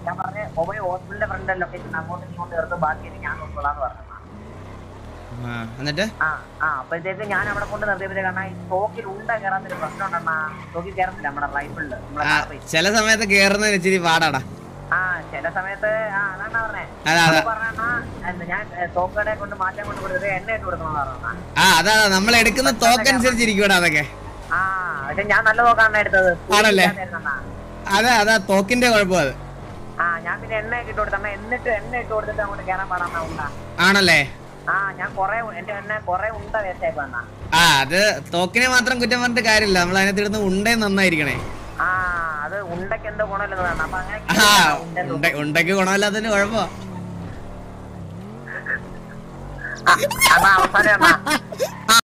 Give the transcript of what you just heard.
ഞാൻ പറഞ്ഞ മൊബൈൽ ഹോസ്പിറ്റലിന്റെ ഫ്രണ്ട് ലൊക്കേഷൻ അങ്ങോട്ട് ഇങ്ങോട്ട് ചേർത്ത് ബാക്കി ഞാൻ നോക്കിക്കൊള്ളാന്ന് പറഞ്ഞു ആ എന്നിട്ട് ആ ആ അപ്പോഴത്തേക്ക് ഞാൻ അവിടെ കൊണ്ട് നിർത്തിയപ്പോഴേ കാരണം ഈ തോക്കിൽ ഉണ്ട കയറാത്തൊരു പ്രശ്നം ഉണ്ടെന്നാ തോക്കിൽ കയറത്തില്ല നമ്മുടെ റൈഫിളില് നമ്മുടെ ആ കാറിൽ. ചില സമയത്ത് കേറുന്നതിന് ഇച്ചിരി പാടാടാ ആ ചില സമയത്ത് ആ അതാണ് പറഞ്ഞേ അതാ അതാ പറഞ്ഞാ എന്താ ഞാൻ ഏ, തോക്കടെ കൊണ്ട് മാറ്റാൻ കൊണ്ട് കൊടുത്തത് എണ്ണ ഇട്ട് കൊടുക്കണമെന്ന് പറഞ്ഞാ ആ അതാ നമ്മൾ എടുക്കുന്ന തോക്കനുസരിച്ചിരിക്കൂടാ അതൊക്കെ ആ പക്ഷെ ഞാൻ നല്ല തോക്കാണ് എടുത്തത് ആണല്ലേ? ഇല്ലാത്തതായിരുന്നെന്നാ. അതാ അതാ തോക്കിന്റെ കുഴപ്പം അത് ആ ഞാൻ പിന്നെ എണ്ണ ഒക്കെ ഇട്ട് കൊടുത്തണ്ണ എന്നിട്ട് എണ്ണ ഇട്ട് കൊടുത്തിട്ട് അങ്ങോട്ട് കയറാൻ പാടാന്നാ ഉണ്ട ആണല്ലേ ആ ഞാൻ കൊറേ എന്റെ എണ്ണ കൊറേ ഉണ്ട വേസ്റ്റ് ആയി വന്നാ ആ അത് തോക്കിനെ മാത്രം കുറ്റം പറഞ്ഞിട്ട് കാര്യമില്ല നമ്മൾ അതിനകത്ത് ഇടുന്ന ഉണ്ടേ നന്നായിരിക്കണേ ആ അത് ഉണ്ടക്ക് എന്തോ ഗുണമില്ലെന്ന് പറഞ്ഞു അപ്പൊ അങ്ങനെ ആ ഉണ്ടെന്ന് ഉണ്ട ഉണ്ടയ്ക്ക് ഗുണമില്ലാത്തതിന് കുഴപ്പമാ ആ, അതാ അവസാനം എന്നാ